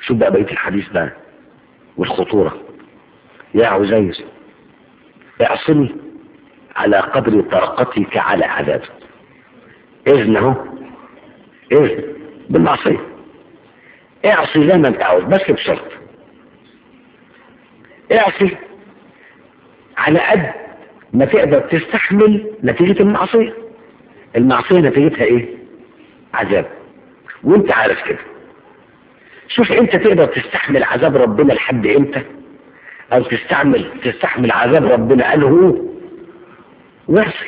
شوف بقى بقية الحديث بقى والخطورة يا عزيز اعصني على قدر طاقتك على عذابه اذن اهو اذن بالمعصية اعصي زي ما انت عاوز بس بشرط اعصي على قد ما تقدر تستحمل نتيجة المعصية المعصية نتيجتها ايه عذاب وانت عارف كده شوف انت تقدر تستحمل عذاب ربنا لحد امتى او تستعمل تستحمل عذاب ربنا قال هو واعصي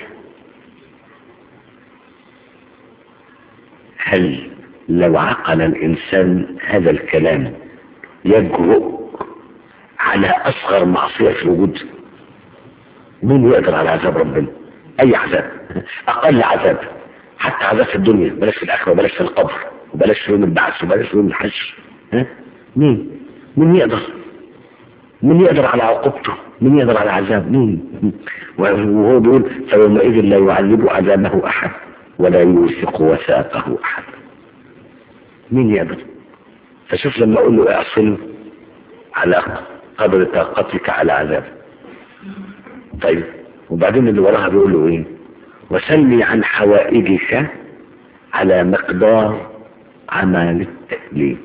هل لو عقل الانسان هذا الكلام يجرؤ على اصغر معصية في الوجود مين يقدر على عذاب ربنا اي عذاب اقل عذاب حتى عذاب في الدنيا بلاش في الاخره وبلاش في القبر وبلاش في يوم البعث وبلاش في يوم الحشر ها مين مين يقدر مين يقدر على عقوبته مين يقدر على عذاب مين وهو بيقول فيومئذ لا يعذب عذابه احد ولا يوثق وثاقه احد مين يقدر فشوف لما اقول له اعصل على قدر طاقتك على عذاب طيب وبعدين اللي وراها بيقول له ايه وسلي عن حوائجك على مقدار عمل التأليم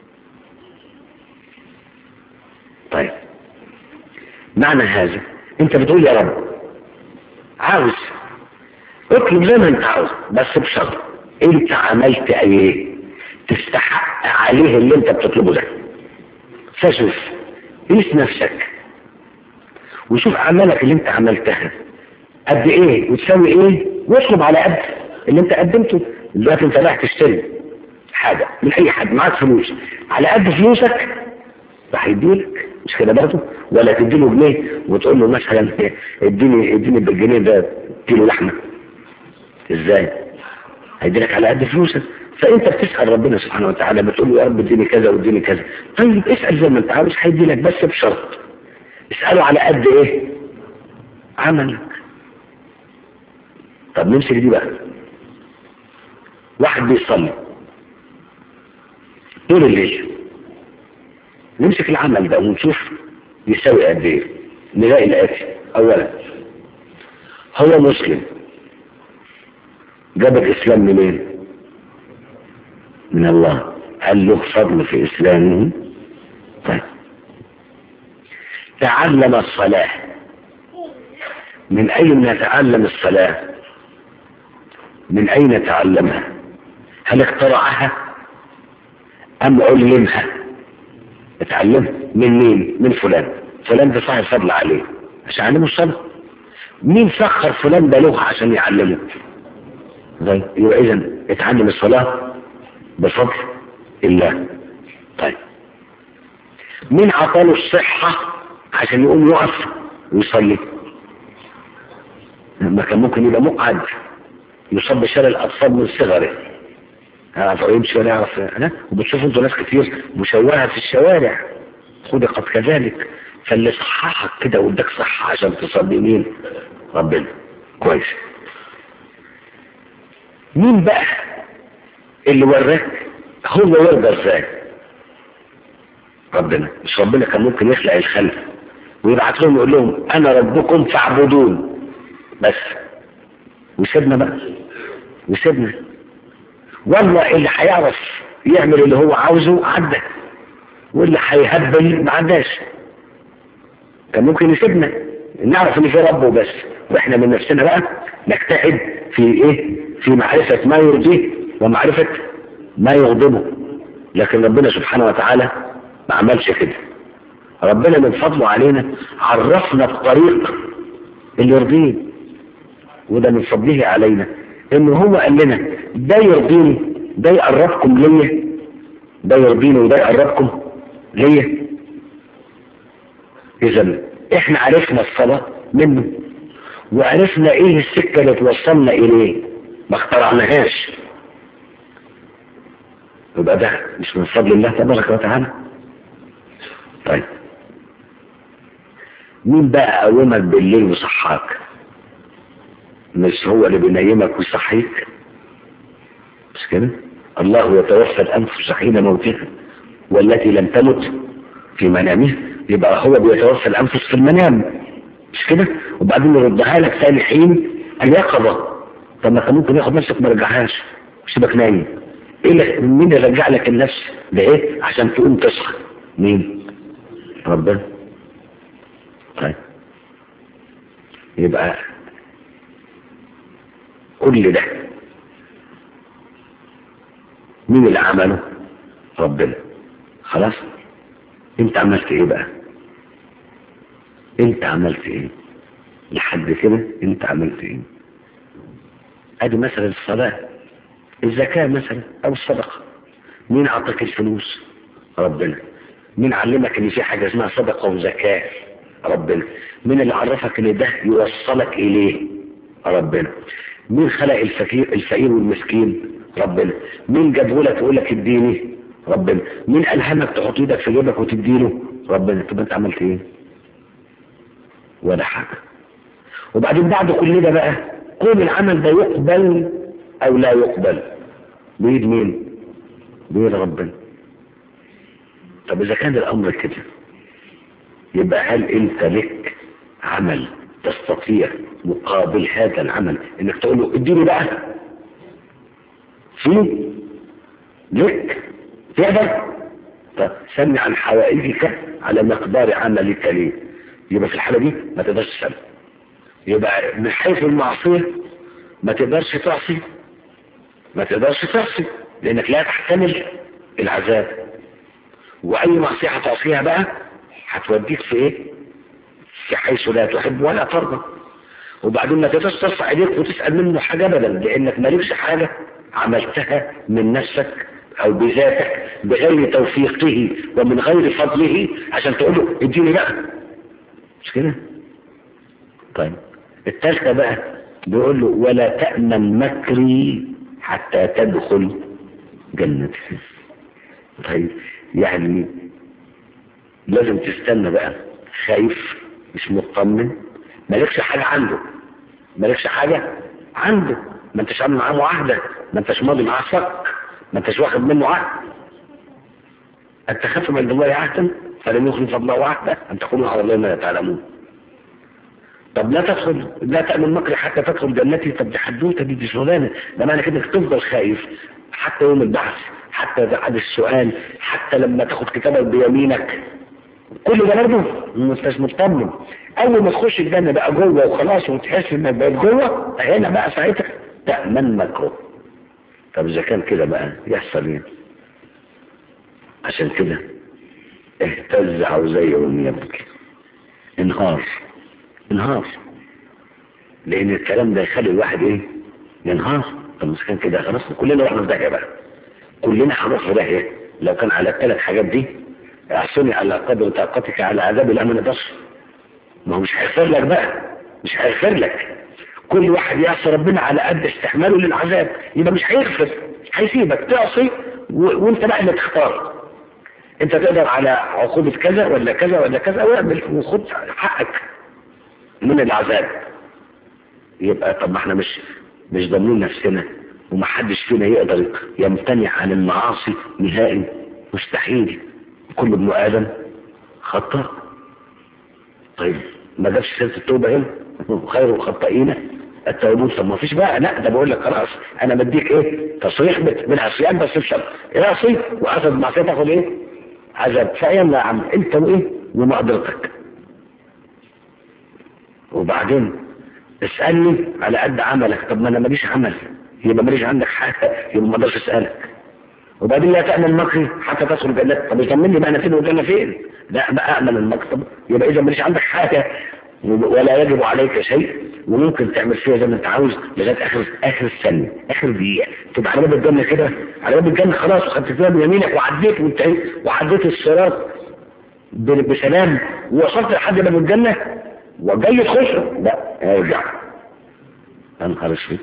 طيب معنى هذا انت بتقول يا رب عاوز اطلب زي ما انت عاوز بس بشرط انت عملت ايه تستحق عليه اللي انت بتطلبه ده فشوف قيس نفسك وشوف اعمالك اللي انت عملتها قد ايه وتساوي ايه واطلب على قد اللي انت قدمته دلوقتي انت رايح تشتري حاجة من اي حد معاك فلوس على قد فلوسك راح يديلك مش كده برضه ولا تديله جنيه وتقول له مثلا اديني اديني بالجنيه ده كيلو لحمه ازاي هيديلك على قد فلوسك فانت بتسال ربنا سبحانه وتعالى بتقول له يا رب اديني كذا واديني كذا طيب اسال زي ما انت عاوز هيديلك بس بشرط اساله على قد ايه عملك طب نمسك دي بقى واحد بيصلي طول الليل نمسك العمل ده ونشوف يساوي قد ايه نلاقي الاتي اولا هو مسلم جاب الاسلام منين من الله هل له فضل في اسلامه طيب تعلم الصلاة من اين نتعلم الصلاة من اين تعلمها هل اخترعها ام علمها اتعلمها من مين من فلان فلان ده صاحب فضل عليه عشان يعلمه الصلاة مين سخر فلان ده لغة عشان يعلمه طيب يبقى اذا اتعلم الصلاة بفضل الله طيب مين عطاله الصحة عشان يقوم يقف ويصلي ما كان ممكن يبقى مقعد يصاب بشلل الاطفال من صغره يعرف يمشي ولا يعرف ها وبتشوفوا انتوا ناس كتير مشوهه في الشوارع خلقت كذلك فاللي صححك كده واداك صحة عشان تصلي مين ربنا كويس مين بقى اللي وراك هو يرضى ازاي ربنا مش ربنا كان ممكن يخلق الخلق ويبعت لهم يقول لهم انا ربكم فاعبدون بس وسيبنا بقى وسيبنا والله اللي هيعرف يعمل اللي هو عاوزه عدى واللي هيهبل ما عداش كان ممكن يسيبنا نعرف ان في رب وبس واحنا من نفسنا بقى نجتهد في ايه في معرفة ما يرضيه ومعرفة ما يغضبه لكن ربنا سبحانه وتعالى ما عملش كده ربنا من فضله علينا عرفنا الطريق اللي يرضيه وده من فضله علينا انه هو قال لنا ده يرضيني ده يقربكم ليا ده يرضيني وده يقربكم ليا اذا احنا عرفنا الصلاة منه وعرفنا ايه السكة اللي توصلنا اليه ما اخترعناهاش يبقى ده مش من فضل الله تبارك وتعالى طيب مين بقى قومك بالليل وصحاك مش هو اللي بينيمك ويصحيك مش كده الله يتوفى الانفس حين موتها والتي لم تمت في منامها يبقى هو بيتوفى الانفس في المنام مش كده وبعدين يردها لك ثاني حين اليقظه طب ما كان ممكن ياخد نفسك ما رجعهاش سيبك نايم ايه اللي مين اللي رجع لك النفس ده ايه عشان تقوم تصحى مين ربنا طيب يبقى كل ده مين اللي عمله ربنا خلاص انت عملت ايه بقى انت عملت ايه لحد كده انت عملت ايه ادي مثلا الصلاة الزكاة مثلا او الصدقة مين اعطاك الفلوس ربنا مين علمك ان في حاجة اسمها صدقة وزكاة ربنا مين اللي عرفك ان ده يوصلك اليه ربنا مين خلق الفقير الفقير والمسكين ربنا مين جابه لك يقول لك اديني ربنا مين الهمك تحط ايدك في جيبك وتديله ربنا طب انت عملت ايه ولا حاجه وبعدين بعد كل ده بقى كل العمل ده يقبل او لا يقبل بيد مين بيد ربنا طب اذا كان الامر كده يبقى هل انت لك عمل تستطيع مقابل هذا العمل انك تقول له اديني بقى في لك تقدر طب سمي عن حوائجك على مقدار عملك ليه يبقى في الحالة دي ما تقدرش تسمي يبقى من حيث المعصية ما تقدرش تعصي ما تقدرش تعصي لانك لا تحتمل العذاب واي معصية هتعصيها بقى هتوديك في ايه في حيث لا تحب ولا ترضى وبعدين ما تقدرش ترفع ايديك وتسأل منه حاجة ابدا لانك مالكش حاجة عملتها من نفسك او بذاتك بغير توفيقه ومن غير فضله عشان تقول له اديني بقى مش كده طيب الثالثة بقى بيقول له ولا تأمن مكري حتى تدخل جنتي طيب يعني لازم تستنى بقى خايف مش مطمن مالكش حاجة عنده مالكش حاجة عنده ما انتش عامل معاه معاهدة ما انتش ماضي معاه صك ما انتش واخد منه عهد أن تخاف من الله عهدا فلم يخلف الله عهدا أن تقولوا على الله ما لا تعلمون طب لا تدخل لا تأمن مكري حتى تدخل جنتي طب دي حدوته دي دي شغلانه ده معنى كده انك تفضل خايف حتى يوم البحث حتى بعد السؤال حتى لما تاخد كتابك بيمينك كل ده برضه مش مطمن اول ما تخش الجنه بقى جوه وخلاص وتحس انك بقيت جوه هنا بقى ساعتها تأمن مكره طب اذا كان كده بقى يحصل ايه عشان كده اهتز عوزي وهم يبكي انهار انهار لان الكلام ده يخلي الواحد ايه ينهار طب مش كان كده خلاص كلنا رحنا في داهيه بقى كلنا هنروح في داهيه لو كان على الثلاث حاجات دي احسني على قدر طاقتك على عذاب لا ما نقدرش ما هو مش هيغفر لك بقى مش هيغفر لك كل واحد يعصي ربنا على قد استحماله للعذاب يبقى مش هيغفر هيسيبك تعصي و... وانت بقى اللي تختار انت تقدر على عقوبة كذا ولا كذا ولا كذا واعمل وخد حقك من العذاب يبقى طب ما احنا مش مش ضامنين نفسنا ومحدش فينا يقدر يمتنع عن المعاصي نهائي مستحيل كل ابن ادم خطأ طيب ما جابش سيره التوبه هنا خير الخطائين التوبون طب ما فيش بقى لا ده بقول لك خلاص انا بديك ايه تصريح بالعصيان بس بشرط اعصي واخذ معصيه تاخد ايه عذاب فيلا يا عم انت وايه ومقدرتك وبعدين اسالني على قد عملك طب ما انا ماليش عمل يبقى ماليش عندك حاجه يبقى ما اقدرش اسالك وبعدين لا تأمن مكري حتى تدخل الجنة طب يطمني بقى انا فين والجنة فين لا بقى أأمن المكتب يبقى إذا ماليش عندك حاجة ولا يجب عليك شيء وممكن تعمل فيها زي ما انت عاوز لغايه اخر اخر الثانيه اخر دقيقه تبقى على باب الجنه كده على باب الجنه خلاص وخدت فيها بيمينك وعديت وانتهيت وعديت الصراط بسلام ووصلت لحد باب الجنه وجاي تخش لا ارجع يا نهار اسود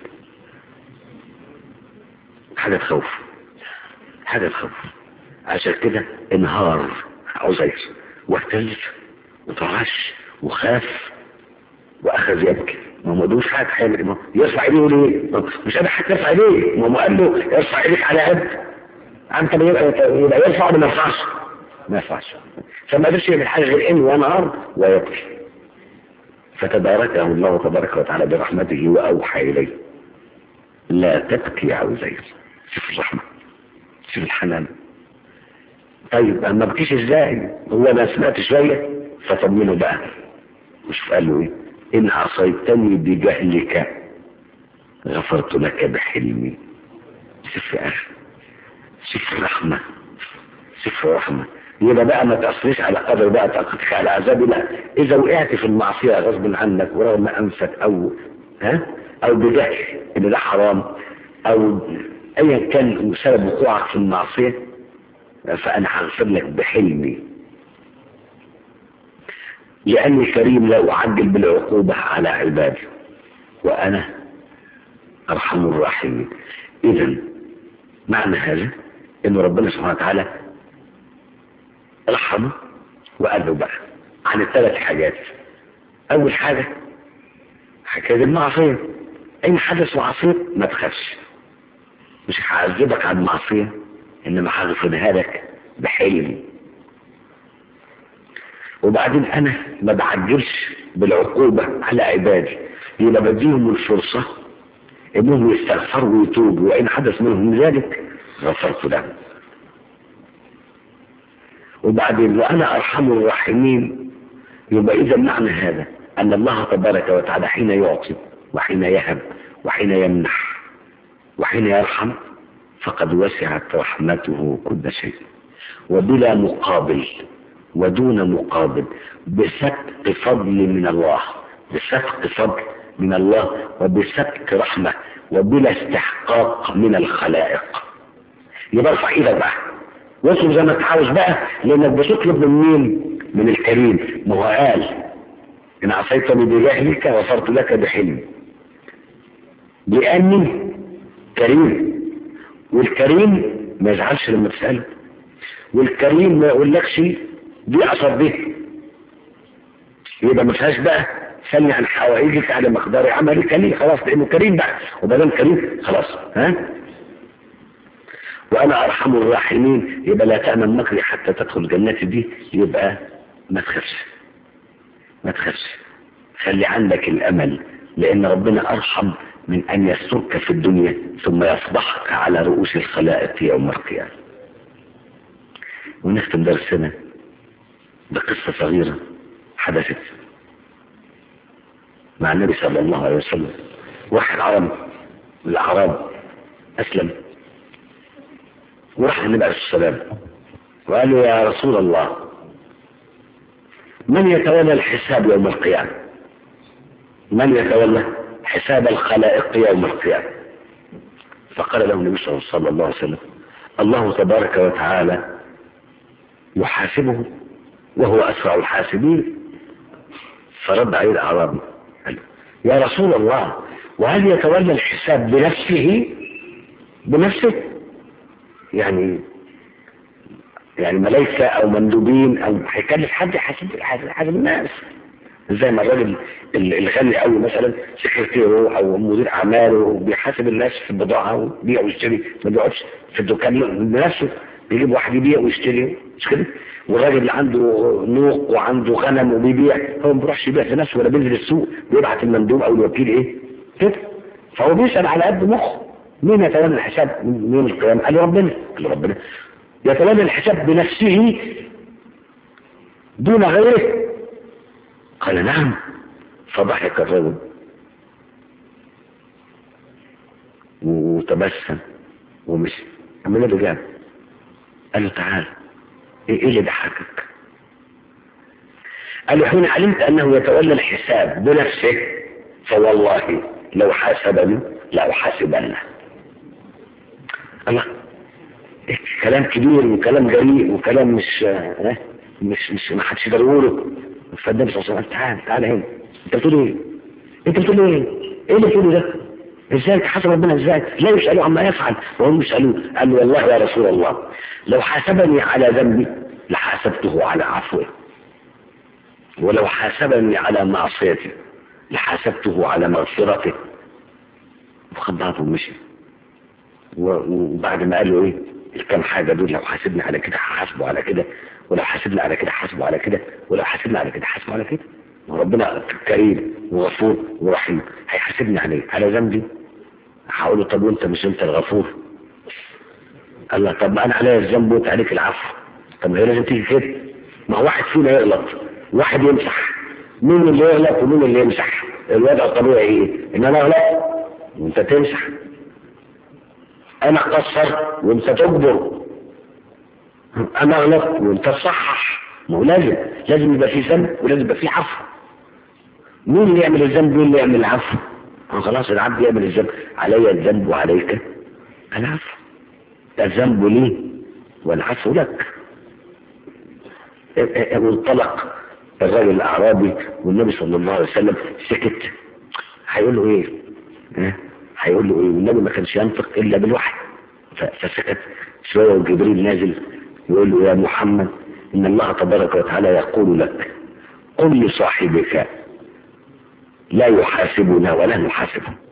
حاجه تخوف حاجة تخوف عشان كده انهار عزيز واهتز وترعش وخاف واخذ يبكي ما هو مدوش حاجة حامل ما يرفع ايديه ليه مش انا حتى يرفع ايديه ما هو قال له ارفع ايديك على قد انت يبقى يبقى يرفع ولا ما يرفعش ما يرفعش فما قدرش يعمل حاجه غير انه ونهار ويبكي فتباركه الله تبارك وتعالى برحمته واوحى اليه لا تبكي يا عزير شوف الرحمه شوف الحنان طيب ما بكيش ازاي هو انا سمعت شويه فطمنه بقى وشوف قال له ايه ان عصيتني بجهلك غفرت لك بحلمي شوف يا اخي شوف الرحمه شوف الرحمه يبقى بقى ما تأثرش على قدر بقى طاقتك على عذابي لا إذا وقعت في المعصية غصب عنك ورغم أنفك أو ها أو بجهل إن ده حرام أو أيا كان سبب وقوعك في المعصية فأنا هغفر لك بحلمي لأني كريم لا أعجل بالعقوبة على عبادي وأنا أرحم الراحمين إذا معنى هذا إن ربنا سبحانه وتعالى رحمه وقال له بقى عن الثلاث حاجات أول حاجة حكاية المعصية أي حدث معصية ما تخافش مش هعذبك عن معصية إنما هغفرها لك بحلمي وبعدين أنا ما بعجلش بالعقوبة على عبادي يبقى بديهم الفرصة انهم يستغفروا ويتوبوا وان حدث منهم ذلك غفرت لهم وبعدين وانا ارحم الراحمين يبقى اذا معنى هذا ان الله تبارك وتعالى حين يعطي وحين يهب وحين يمنح وحين يرحم فقد وسعت رحمته كل شيء وبلا مقابل ودون مقابل بسبق فضل من الله بسبق فضل من الله وبسبق رحمة وبلا استحقاق من الخلائق يبقى ارفع ايدك بقى واطلب زي ما انت عاوز بقى لانك بتطلب من مين؟ من الكريم ما هو قال ان عصيتني بجهلك غفرت لك بحلمي لاني كريم والكريم ما يزعلش لما تساله والكريم ما يقولكش دي اثر دي يبقى ما فيهاش بقى ثاني عن حوائجك على مقدار عملك لي خلاص لانه كريم بقى وبدل كريم خلاص ها وانا ارحم الراحمين يبقى لا تامن مكري حتى تدخل جنتي دي يبقى ما تخافش ما تخافش خلي عندك الامل لان ربنا ارحم من ان يسترك في الدنيا ثم يفضحك على رؤوس الخلائق يوم القيامه ونختم درسنا بقصه صغيره حدثت مع النبي صلى الله عليه وسلم واحد عرب من الأعراب أسلم وراح النبي عليه السلام وقال له يا رسول الله من يتولى الحساب يوم القيامة من يتولى حساب الخلائق يوم القيامة فقال له النبي صلى الله عليه وسلم الله تبارك وتعالى يحاسبه وهو أسرع الحاسبين فرد عليه الأعرابي قال له يا رسول الله وهل يتولى الحساب بنفسه بنفسه يعني يعني ملائكة او مندوبين او هيكلف حد يحاسب حاسب الناس زي ما الراجل الغني قوي مثلا سكرتيره او مدير اعماله بيحاسب الناس في البضاعه وبيع ويشتري ما بيقعدش في الدكان بنفسه بيجيب واحد يبيع ويشتري مش كده والراجل اللي عنده نوق وعنده غنم وبيبيع هو ما بيروحش يبيع في نفسه ولا بينزل السوق بيبعت المندوب او الوكيل ايه كده فهو بيسال على قد مخه مين يتولى الحساب من يوم القيامه قال له ربنا قال له ربنا يتولى الحساب بنفسه دون غيره قال نعم فضحك الرجل وتبسم ومشي من اللي جاب قال له تعال ايه اللي ضحكك قال له حين علمت انه يتولى الحساب بنفسه فوالله لو حاسبني لاحاسبنه الله إيه كلام كبير وكلام جريء وكلام مش اه مش مش ما حدش يقدر يقوله فالنبي صلى الله عليه وسلم تعال تعال هنا انت بتقول ايه انت بتقول ايه ايه اللي بتقوله ده ازاي تحاسب ربنا ازاي لا يسألوا عما يفعل وهم يسألوه قال له والله يا رسول الله لو حاسبني على ذنبي لحاسبته على عفوه ولو حاسبني على معصيتي لحاسبته على مغفرته وخد بعضه ومشي وبعد ما قال له ايه الكام حاجة دول لو حاسبني على كده هحاسبه على كده ولو حاسبني على كده هحاسبه على كده ولو حاسبني على كده هحاسبه على كده وربنا كريم وغفور ورحيم هيحاسبني عليه على ذنبي هقول له طب وانت مش انت الغفور قال له طب انا عليا الذنب وانت عليك العفو طب ما هي لازم تيجي كده ما هو واحد فينا يغلط واحد يمسح مين اللي يغلط ومين اللي يمسح الوضع الطبيعي ايه ان انا اغلط وانت تمسح انا اقصر وانت تكبر انا اغلط وانت تصحح ما هو لازم لازم يبقى في ذنب ولازم يبقى في عفو مين اللي يعمل الذنب مين اللي يعمل العفو آه خلاص العبد يعمل الذنب علي الذنب وعليك العفو الذنب لي والعفو لك وانطلق الرجل الاعرابي والنبي صلى الله عليه وسلم سكت هيقول له ايه ها؟ هيقول له ايه والنبي ما كانش ينطق الا بالوحي ف- فسكت شويه وجبريل نازل يقول له يا محمد ان الله تبارك وتعالى يقول لك قل لصاحبك لا يحاسبنا ولا نحاسبه